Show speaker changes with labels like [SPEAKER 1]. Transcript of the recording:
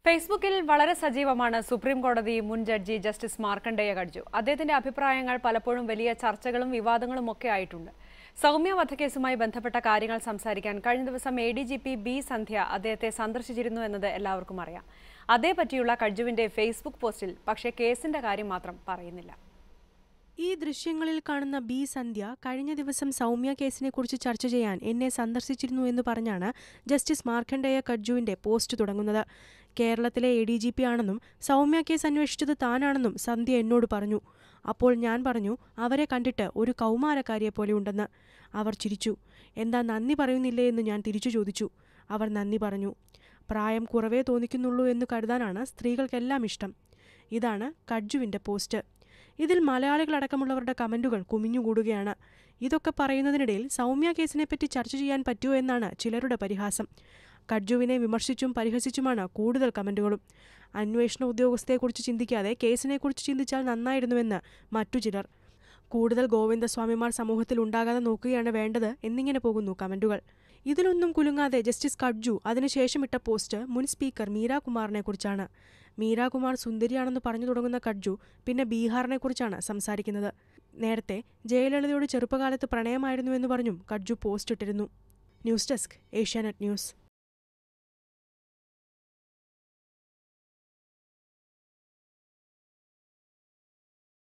[SPEAKER 1] ഫേസ്ബുക്കിൽ വളരെ സജീവമാണ് സുപ്രീം കോടതി മുൻ ജഡ്ജി ജസ്റ്റിസ് മാർക്കണ്ഡേയ കഡ്ജു അദ്ദേഹത്തിന്റെ അഭിപ്രായങ്ങൾ പലപ്പോഴും വലിയ ചർച്ചകളും വിവാദങ്ങളും ഒക്കെ ആയിട്ടുണ്ട് സൗമ്യ വധക്കേസുമായി ബന്ധപ്പെട്ട കാര്യങ്ങൾ സംസാരിക്കാൻ കഴിഞ്ഞ ദിവസം A D G P B Sandhya അദ്ദേഹത്തെ സന്ദർശിച്ചിരുന്നു എന്നത് എല്ലാവർക്കും അറിയാം അതേപറ്റിയുള്ള കഡ്ജുവിന്റെ ഫേസ്ബുക്ക് പോസ്റ്റിൽ പക്ഷേ കേസിന്റെ കാര്യം മാത്രം പറയുന്നില്ല
[SPEAKER 2] ഈ ദൃശ്യങ്ങളിൽ കാണുന്ന ബി സന്ധ്യ കഴിഞ്ഞ ദിവസം സൗമ്യ കേസിനെ കുറിച്ച് ചർച്ച ചെയ്യാൻ എന്നെ സന്ദർശിച്ചിരുന്നു എന്ന് പറഞ്ഞാണ് ജസ്റ്റിസ് മാർക്കണ്ഡേയ കഡ്ജുവിന്റെ പോസ്റ്റ് തുടങ്ങുന്നത് കേരളത്തിലെ എ ഡി ജി പി ആണെന്നും സൗമ്യ കേസ് അന്വേഷിച്ചത് താനാണെന്നും സന്ധ്യ എന്നോട് പറഞ്ഞു അപ്പോൾ ഞാൻ പറഞ്ഞു അവരെ കണ്ടിട്ട് ഒരു കൗമാരക്കാരിയെ പോലെ ഉണ്ടെന്ന് അവർ ചിരിച്ചു എന്താ നന്ദി പറയുന്നില്ലേ എന്ന് ഞാൻ തിരിച്ചു ചോദിച്ചു അവർ നന്ദി പറഞ്ഞു പ്രായം കുറവേ തോന്നിക്കുന്നുള്ളൂ എന്ന് കരുതാനാണ് സ്ത്രീകൾക്കെല്ലാം ഇഷ്ടം ഇതാണ് കഡ്ജുവിന്റെ പോസ്റ്റ് ഇതിൽ മലയാളികളടക്കമുള്ളവരുടെ കമന്റുകൾ കുമിഞ്ഞുകൂടുകയാണ് ഇതൊക്കെ പറയുന്നതിനിടയിൽ സൗമ്യ കേസിനെപ്പറ്റി ചർച്ച ചെയ്യാൻ പറ്റുമോ എന്നാണ് ചിലരുടെ പരിഹാസം കഡ്ജുവിനെ വിമർശിച്ചും പരിഹസിച്ചുമാണ് കൂടുതൽ കമന്റുകളും അന്വേഷണ ഉദ്യോഗസ്ഥയെക്കുറിച്ച് ചിന്തിക്കാതെ കേസിനെക്കുറിച്ച് ചിന്തിച്ചാൽ നന്നായിരുന്നുവെന്ന് മറ്റു ചിലർ കൂടുതൽ ഗോവിന്ദസ്വാമിമാർ സമൂഹത്തിൽ ഉണ്ടാകാതെ നോക്കുകയാണ് വേണ്ടത് എന്നിങ്ങനെ പോകുന്നു കമന്റുകൾ ഇതിലൊന്നും കുലുങ്ങാതെ ജസ്റ്റിസ് കഡ്ജു അതിനുശേഷം ഇട്ട പോസ്റ്റ് മുൻ സ്പീക്കർ മീരാകുമാറിനെ കുറിച്ചാണ് മീരാകുമാർ സുന്ദരിയാണെന്ന് പറഞ്ഞു തുടങ്ങുന്ന കഡ്ജു പിന്നെ ബീഹാറിനെ കുറിച്ചാണ് സംസാരിക്കുന്നത് നേരത്തെ ജയലളിതയോട് ചെറുപ്പകാലത്ത് പ്രണയമായിരുന്നുവെന്ന് പറഞ്ഞും കഡ്ജു പോസ്റ്റ് ഇട്ടിരുന്നു ന്യൂസ് ഡെസ്ക് ഏഷ്യാനെറ്റ് ന്യൂസ്